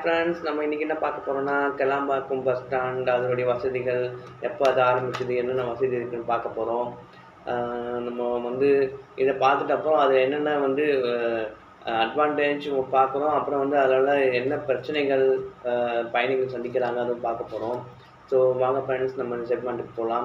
friends நம்ம இன்றைக்கி என்ன பார்க்க போகிறோம்னா கிளாம்பாக்கம் பஸ் ஸ்டாண்ட் அதனுடைய வசதிகள் எப்போ அது ஆரம்பிச்சது என்னென்ன வசதி இருக்குன்னு பார்க்க போகிறோம் நம்ம வந்து இதை பார்த்துட்டு அப்புறம் அது என்னென்ன வந்து அட்வான்டேஜ் பார்க்குறோம் அப்புறம் வந்து அதில் என்ன பிரச்சனைகள் அஹ், பயணிகள் சந்திக்கிறாங்க அதுவும் பார்க்க போகிறோம் ஸோ வாங்க ஃப்ரெண்ட்ஸ் நம்ம இந்த செக்மெண்ட்டுக்கு போகலாம்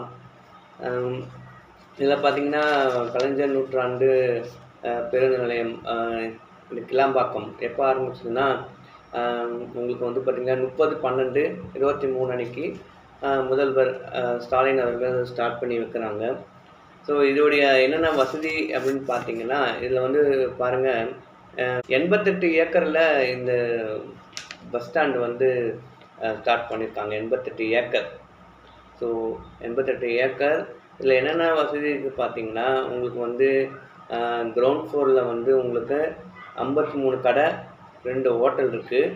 இதில் பார்த்தீங்கன்னா கலைஞர் நூற்றாண்டு அஹ், பேருந்து நிலையம் அஹ், இந்த கிளாம்பாக்கம் எப்போ ஆரம்பிச்சதுன்னா அஹ், உங்களுக்கு வந்து பார்த்திங்கன்னா முப்பது பன்னெண்டு இருபத்தி மூணு அன்னைக்கு அஹ், முதல்வர் அஹ், ஸ்டாலின் அவர்கள் ஸ்டார்ட் பண்ணி வைக்கிறாங்க ஸோ இதோடைய என்னென்ன வசதி அப்படின்னு பார்த்தீங்கன்னா இதில் வந்து பாருங்கள் எண்பத்தெட்டு ஏக்கரில் இந்த பஸ் ஸ்டாண்டு வந்து ஸ்டார்ட் பண்ணியிருக்காங்க எண்பத்தெட்டு ஏக்கர் ஸோ எண்பத்தெட்டு ஏக்கர் இதில் என்னென்ன வசதி இருக்குது பார்த்தீங்கன்னா உங்களுக்கு வந்து கிரவுண்ட் ஃப்ளோரில் வந்து உங்களுக்கு ஐம்பத்தி மூணு கடை ரெண்டு ஹோட்டல் இருக்குது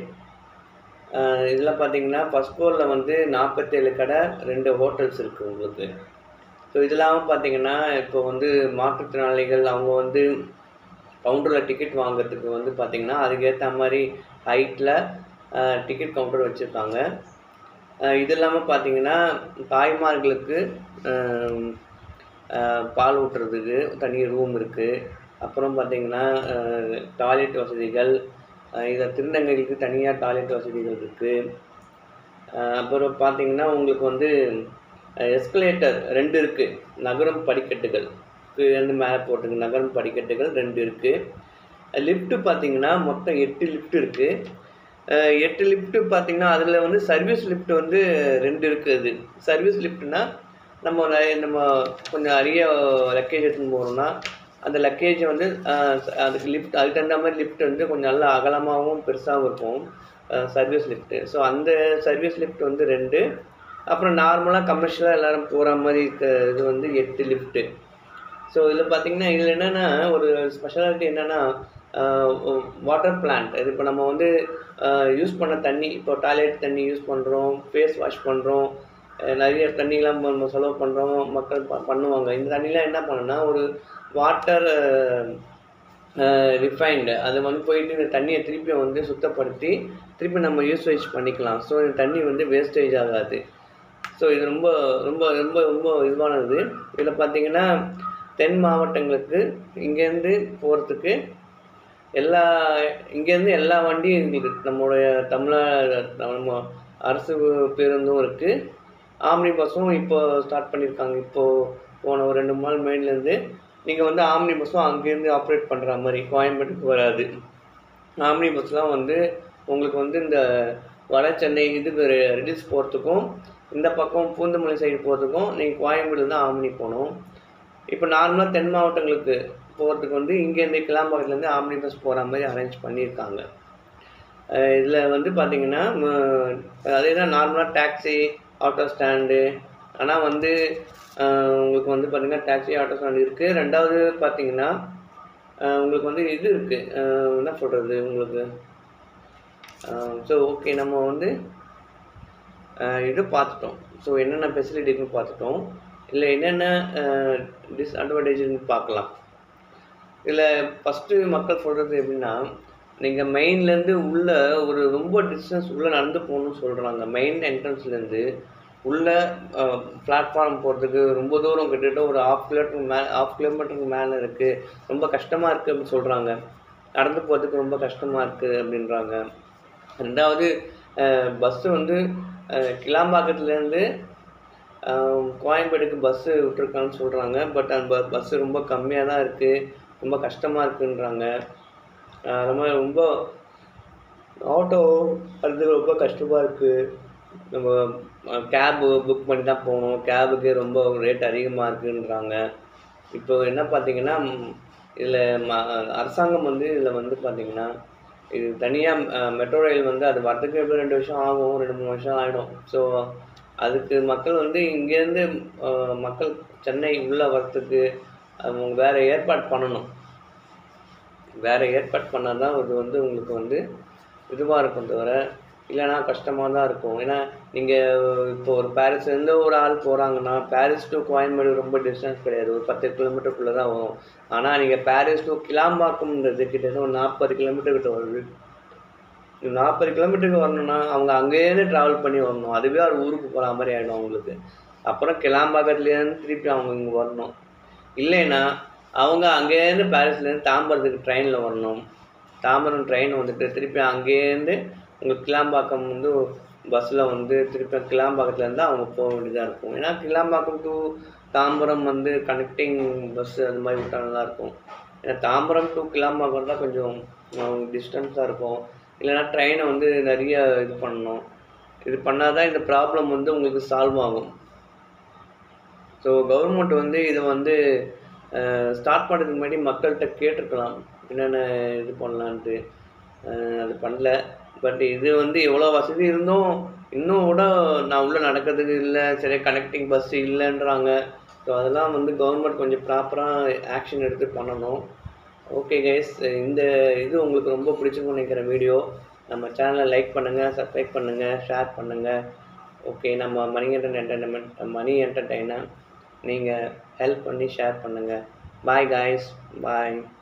இதில் பார்த்தீங்கன்னா ஃபஸ்ட் ஃப்ளோரில் வந்து நாற்பத்தேழு கடை ரெண்டு ஹோட்டல்ஸ் இருக்குது உங்களுக்கு ஸோ இதெல்லாம் பார்த்தீங்கன்னா இப்போ வந்து மாற்றுத்திறனாளிகள் அவங்க வந்து கவுண்டரில் டிக்கெட் வாங்குறதுக்கு வந்து பார்த்தீங்கன்னா அதுக்கேற்ற மாதிரி ஹைட்டில் டிக்கெட் கவுண்டர் வச்சுருக்காங்க இது இல்லாமல் பார்த்தீங்கன்னா தாய்மார்களுக்கு ஆம், ஆஹ், பால் ஊட்டுறதுக்கு தனி ரூம் இருக்குது அப்புறம் பார்த்தீங்கன்னா டாய்லெட் வசதிகள் இதில் திருநங்கைகளுக்கு தனியாக டாய்லெட் வசதிகள் இருக்குது அப்புறம் பார்த்தீங்கன்னா உங்களுக்கு வந்து எஸ்கலேட்டர் ரெண்டு இருக்குது நகரும் படிக்கட்டுகள் வந்து மேலே போட்டுருக்கு நகரும் படிக்கட்டுகள் ரெண்டு இருக்குது லிஃப்ட்டு பார்த்தீங்கன்னா மொத்தம் எட்டு லிஃப்ட் இருக்குது எட்டு லிஃப்ட்டு பார்த்தீங்கன்னா அதில் வந்து சர்வீஸ் லிஃப்ட் வந்து ரெண்டு இருக்குது சர்வீஸ் லிஃப்ட்னா நம்ம நிறைய நம்ம கொஞ்சம் அரிய லக்கேஜ் எடுத்துன்னு போகிறோம்னா அந்த லக்கேஜை வந்து அஹ், அதுக்கு லிஃப்ட் அதுக்கு தகுந்த மாதிரி லிஃப்ட் வந்து கொஞ்சம் நல்லா அகலமாகவும் பெருசாகவும் இருக்கும் சர்வீஸ் லிஃப்ட்டு ஸோ அந்த சர்வீஸ் லிஃப்ட் வந்து ரெண்டு அப்புறம் நார்மலாக கமர்ஷியலாக எல்லோரும் போகிற மாதிரி இருக்க இது வந்து எட்டு லிஃப்ட்டு ஸோ இதில் பார்த்தீங்கன்னா இதில் என்னென்னா ஒரு ஸ்பெஷாலிட்டி என்னென்னா வாட்டர் பிளான்ட் இது இப்போ நம்ம வந்து யூஸ் பண்ண தண்ணி இப்போ டாய்லெட் தண்ணி யூஸ் பண்ணுறோம் ஃபேஸ் வாஷ் பண்ணுறோம் நிறைய தண்ணிலாம் நம்ம செலவு பண்ணுறோம் மக்கள் ப- பண்ணுவாங்க இந்த தண்ணிலாம் என்ன பண்ணுன்னா ஒரு வாட்டர் ரிஃபைன்டு அது வந்து போயிட்டு இந்த தண்ணியை திருப்பி வந்து சுத்தப்படுத்தி திருப்பி நம்ம யூசேஜ் பண்ணிக்கலாம் ஸோ இந்த தண்ணி வந்து வேஸ்டேஜ் ஆகாது ஸோ இது ரொம்ப ரொம்ப ரொம்ப ரொம்ப இதுவானது இதில் பார்த்தீங்கன்னா தென் மாவட்டங்களுக்கு இங்கேருந்து போகிறதுக்கு எல்லா இங்கேருந்து எல்லா வண்டியும் இருக்குது நம்மளுடைய தமிழ்நாடு நம்ம அரசு பேருந்தும் இருக்குது ஆம்னி பஸ்ஸும் இப்போ ஸ்டார்ட் பண்ணியிருக்காங்க இப்போது போன ஒரு ரெண்டு மூணு நாள் மெயின்லேருந்து நீங்கள் வந்து ஆம்னி பஸ்ஸும் அங்கேருந்து ஆப்ரேட் பண்ணுற மாதிரி கோயம்பேட்டுக்கு வராது ஆம்னி பஸ்லாம் வந்து உங்களுக்கு வந்து இந்த வட சென்னை இதுக்கு ரெடிஸ் போகிறதுக்கும் இந்த பக்கம் பூந்தமல்லி சைடு போகிறதுக்கும் நீங்கள் கோயம்பேடு தான் ஆம்னி போகணும் இப்போ நார்மலாக தென் மாவட்டங்களுக்கு போகிறதுக்கு வந்து இங்கேருந்து கிளாம்பாக்கத்துலேருந்து ஆம்னி பஸ் போகிற மாதிரி அரேஞ்ச் பண்ணியிருக்காங்க இதில் வந்து பார்த்தீங்கன்னா ம- அதே தான் நார்மலாக டாக்ஸி ஆட்டோ ஸ்டாண்டு ஆனால் வந்து அஹ், உங்களுக்கு வந்து பார்த்தீங்கன்னா டாக்ஸி ஆட்டோ ஸ்டாண்டு இருக்குது ரெண்டாவது பார்த்தீங்கன்னா அஹ், உங்களுக்கு வந்து இது இருக்குது என்ன சொல்கிறது உங்களுக்கு ஸோ ஓகே நம்ம வந்து அஹ், இது பார்த்துட்டோம் ஸோ என்னென்ன ஃபெசிலிட்டி இருக்குன்னு பார்த்துட்டோம் இல்லை என்னென்ன டிஸ்அட்வான்டேஜ்னு பார்க்கலாம் இதில் ஃபஸ்ட்டு மக்கள் சொல்கிறது எப்படின்னா நீங்கள் மெயின்லேருந்து உள்ள ஒரு ரொம்ப டிஸ்டன்ஸ் உள்ளே நடந்து போகணும்னு சொல்கிறாங்க மெயின் என்ட்ரன்ஸ்லேருந்து உள்ள பிளாட்ஃபார்ம் போகிறதுக்கு ரொம்ப தூரம் கிட்டத்தட்ட ஒரு ஆஃப் கிலோமீட்டருக்கு மேலே ஆஃப் கிலோமீட்டருக்கு மேலே இருக்குது ரொம்ப கஷ்டமாக இருக்குது அப்படின்னு சொல்கிறாங்க நடந்து போகிறதுக்கு ரொம்ப கஷ்டமாக இருக்குது அப்படின்றாங்க ரெண்டாவது பஸ்ஸு வந்து அஹ், கிளாம்பாக்கத்துலேருந்து ஆஹ் கோயம்பேடுக்கு பஸ்ஸு விட்ருக்கான்னு சொல்கிறாங்க பட் அந்த பஸ்ஸு ரொம்ப கம்மியாக தான் இருக்குது ரொம்ப கஷ்டமாக இருக்குன்றாங்க ஆஹ் ரொம்ப ரொம்ப ஆட்டோ அது ரொம்ப கஷ்டமாக இருக்குது நம்ம கேபு புக் பண்ணி தான் போகணும் கேபுக்கு ரொம்ப ரேட் அதிகமாக இருக்குன்றாங்க இப்போ என்ன பார்த்தீங்கன்னா இதில் ம அரசாங்கம் வந்து இதில் வந்து பார்த்தீங்கன்னா இது தனியாக மெட்ரோ ரயில் வந்து அது வரதுக்கு எப்படி ரெண்டு வருஷம் ஆகும் ரெண்டு மூணு வருஷம் ஆகிடும் ஸோ அதுக்கு மக்கள் வந்து இங்கேருந்து அஹ், மக்கள் சென்னை உள்ளே வரத்துக்கு அவங்க வேறு ஏற்பாடு பண்ணணும் வேறு ஏற்பாடு பண்ணால் தான் இது வந்து உங்களுக்கு வந்து இதுவாக இருக்கும் தவிர இல்லைன்னா கஷ்டமாக தான் இருக்கும் ஏன்னா நீங்கள் இப்போ ஒரு பாரிஸ்லேருந்து ஒரு ஆள் போகிறாங்கன்னா பாரிஸ் டு கோயம்பேடு ரொம்ப டிஸ்டன்ஸ் கிடையாது ஒரு பத்து கிலோமீட்டருக்குள்ளே தான் வரும் ஆனால் நீங்கள் பாரிஸ் டு கிளாம்பாக்கம்ன்றது கிட்டத்தட்ட ஒரு நாற்பது கிலோமீட்டர் கிட்ட வருது நாற்பது கிலோமீட்டருக்கு வரணும்னா அவங்க அங்கேயிருந்து ட்ராவல் பண்ணி வரணும் அதுவே ஒரு ஊருக்கு போகிற மாதிரி ஆகிடும் அவங்களுக்கு அப்புறம் கிளாம்பாக்கத்துலேருந்து திருப்பி அவங்க இங்கே வரணும் இல்லைன்னா அவங்க அங்கேருந்து பாரிஸ்லேருந்து தாம்பரத்துக்கு ட்ரெயினில் வரணும் தாம்பரம் ட்ரெயின் வந்துட்டு திருப்பி அங்கேருந்து உங்களுக்கு கிளாம்பாக்கம் வந்து பஸ்ஸில் வந்து திருப்பி கிளாம்பாக்கத்துலேருந்து அவங்க போக வேண்டியதாக இருக்கும் ஏன்னா கிளாம்பாக்கம் டு தாம்பரம் வந்து கனெக்டிங் பஸ்ஸு அந்த மாதிரி விட்டா நல்லா இருக்கும் ஏன்னா தாம்பரம் டு கிளாம்பாக்கம் தான் கொஞ்சம் டிஸ்டன்ஸாக இருக்கும் இல்லைன்னா ட்ரெயினை வந்து நிறைய இது பண்ணணும் இது பண்ணால் தான் இந்த ப்ராப்ளம் வந்து உங்களுக்கு சால்வ் ஆகும் ஸோ கவர்மெண்ட் வந்து இதை வந்து ஸ்டார்ட் பண்ணுறதுக்கு முன்னாடி மக்கள்கிட்ட கேட்டிருக்கலாம் என்னென்ன இது பண்ணலான்ட்டு அஹ் அது பண்ணல பட் இது வந்து எவ்வளோ வசதி இருந்தும் இன்னும் கூட நான் உள்ளே நடக்கிறதுக்கு இல்லை சரியாக கனெக்டிங் பஸ் இல்லைன்றாங்க ஸோ அதெல்லாம் வந்து கவர்மெண்ட் கொஞ்சம் ப்ராப்பராக ஆக்ஷன் எடுத்து பண்ணணும் ஓகே கைஸ் இந்த இது உங்களுக்கு ரொம்ப பிடிச்சிருக்கும்னு நினைக்கிற வீடியோ நம்ம சேனலை லைக் பண்ணுங்கள் சப்ஸ்கிரைப் பண்ணுங்கள் ஷேர் பண்ணுங்கள் ஓகே நம்ம மணி என்டர்டைன்மெண்ட் மணி என்டர்டைனர் நீங்கள் ஹெல்ப் பண்ணி ஷேர் பண்ணுங்கள் பாய் காய்ஸ் பாய்